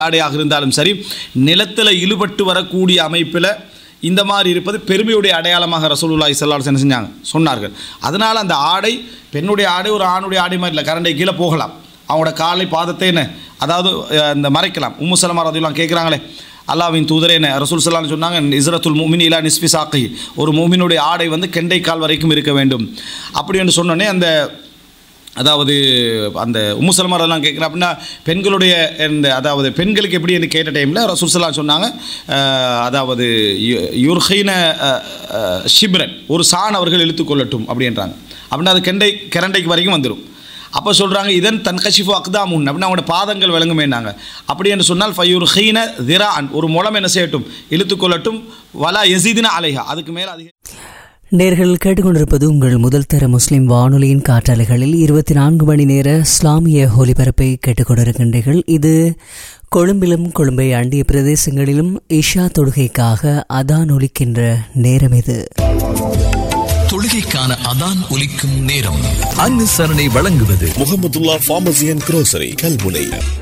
ஆடையாக இருந்தாலும் சரி நிலத்தில் இழுபட்டு வரக்கூடிய அமைப்பில் இந்த மாதிரி இருப்பது பெருமையுடைய அடையாளமாக ரசூலுல்லாஹி ஸல்லல்லாஹு அலைஹி என்ன செஞ்சாங்க சொன்னார்கள் அதனால் அந்த ஆடை பெண்ணுடைய ஆடை ஒரு ஆணுடைய ஆடை மாதிரி இல்லை கரண்டை கீழே போகலாம் அவங்களோட காலை பாதத்தை என்ன அதாவது அஹ், இந்த மறைக்கலாம் உம்மு சலமா ரதிலாம் கேட்குறாங்களே அல்லாவின் தூதரே என்ன ரசூல் சல்லான்னு சொன்னாங்க இஸ்ரத்துல் மூமின் இலா நிஸ்பி சாக்கி ஒரு மூமினுடைய ஆடை வந்து கெண்டை கால் வரைக்கும் இருக்க வேண்டும் அப்படி என்று சொன்னோன்னே அந்த அதாவது அந்த உம்முசல்மாரெல்லாம் கேட்குறேன் அப்படின்னா பெண்களுடைய இந்த அதாவது பெண்களுக்கு எப்படி என்று கேட்ட டைமில் ரசூல்சலாம் சொன்னாங்க அஹ், அதாவது யு- யுர்ஹைன அஹ், அஹ், ஷிப்ரன் ஒரு சான் அவர்கள் இழுத்துக்கொள்ளட்டும் அப்படின்றாங்க அப்படின்னா அது கெண்டை கரண்டைக்கு வரைக்கும் வந்துடும் அப்போ சொல்கிறாங்க இதன் தன் கஷிஃபு அக்தாமுன் அப்படின்னா அவங்களோட பாதங்கள் விளங்குமேனாங்க அப்படி என்று சொன்னால் ஃபயூர் ஹீன திரான் ஒரு முளம் என்ன செய்யட்டும் இழுத்துக்கொள்ளட்டும் வலா எசிதின அலைஹா அதுக்கு மேலே அதிக நேர்கள் கேட்டுக்கொண்டிருப்பது உங்கள் முதல் தர முஸ்லிம் வானொலியின் காற்றாலைகளில் இருபத்தி நான்கு மணி நேர இஸ்லாமிய ஒலிபரப்பை கேட்டுக்கொண்டிருக்கின்றீர்கள் இது கொழும்பிலும் கொழும்பை அண்டிய பிரதேசங்களிலும் இஷா தொழுகைக்காக அதான் ஒலிக்கின்ற நேரம் இது தொழுகைக்கான அதான் ஒலிக்கும் நேரம் அனுசரணை வழங்குவது Mohamedullah pharmacy and grocery Kalmunai